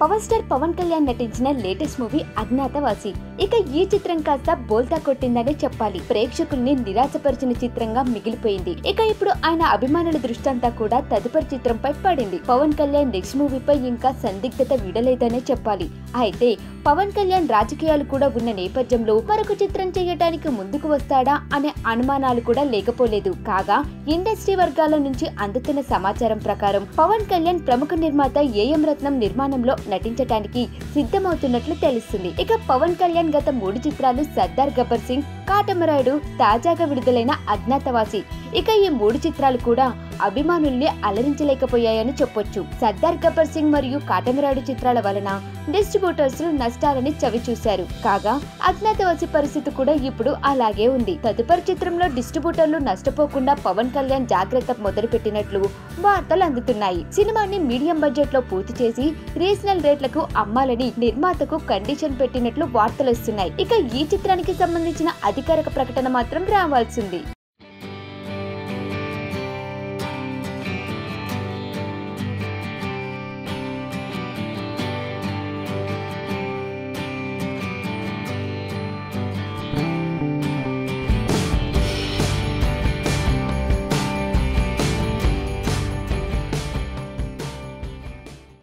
power star Pawan Kalyan నటించిన latest movie Agnyaathavaasi ఇక ఈ చిత్రం కాస్త బోల్తా కొట్టిందనే చెప్పాలి ప్రేక్షకుల్ని నిరాశపరిచిన చిత్రంగా మిగిలిపోయింది ఇక ఇప్పుడు ఆయన అభిమానుల దృష్టి అంతా కూడా తదుపరి చిత్రంపై పడింది పవన్ కళ్యాణ్ నెక్స్ట్ మూవీపై ఇంకా సందిగ్ధత విడలేదనే చెప్పాలి అయితే పవన్ కళ్యాణ్ రాజకీయాలు కూడా ఉన్న నేపథ్యంలో మరొక చిత్రం చేయడానికి ముందుకు వస్తాడా అనే అనుమానాలు కూడా లేకపోలేదు కాగా ఇండస్ట్రీ వర్గాల నుంచి అందుతున్న సమాచారం ప్రకారం పవన్ కళ్యాణ్ ప్రముఖ నిర్మాత ఏఎం రత్నం నిర్మాణంలో నటించడానికి సిద్ధమవుతున్నట్లు తెలుస్తుంది ఇక పవన్ కళ్యాణ్ గత మూడు చిత్రాలు సర్దార్ గబ్బర్ సింగ్ కాటమరాయుడు తాజాగా విడుదలైన అజ్ఞాతవాసి ఇక ఈ మూడు చిత్రాలు కూడా అభిమానుల్ని అలరించలేకపోయాయని చెప్పొచ్చు సర్దార్ గబ్బర్ సింగ్ మరియు కాటమరాయుడు చిత్రాల వలన డిస్ట్రిబ్యూటర్స్ నష్టాలని చవి చూశారు కాగా అజ్ఞాతవాసి పరిస్థితి కూడా ఇప్పుడు అలాగే ఉంది తదుపరి చిత్రంలో డిస్ట్రిబ్యూటర్లు నష్టపోకుండా పవన్ కళ్యాణ్ జాగ్రత్త మొదలుపెట్టినట్లు వార్తలు అందుతున్నాయి సినిమాని మీడియం బడ్జెట్ లో పూర్తి చేసి రీజనల్ రేట్లకు అమ్మాలని నిర్మాతకు కండిషన్ పెట్టినట్లు వార్తలు వస్తున్నాయి ఇక ఈ చిత్రానికి సంబంధించిన అధికారిక ప్రకటన మాత్రం రావాల్సింది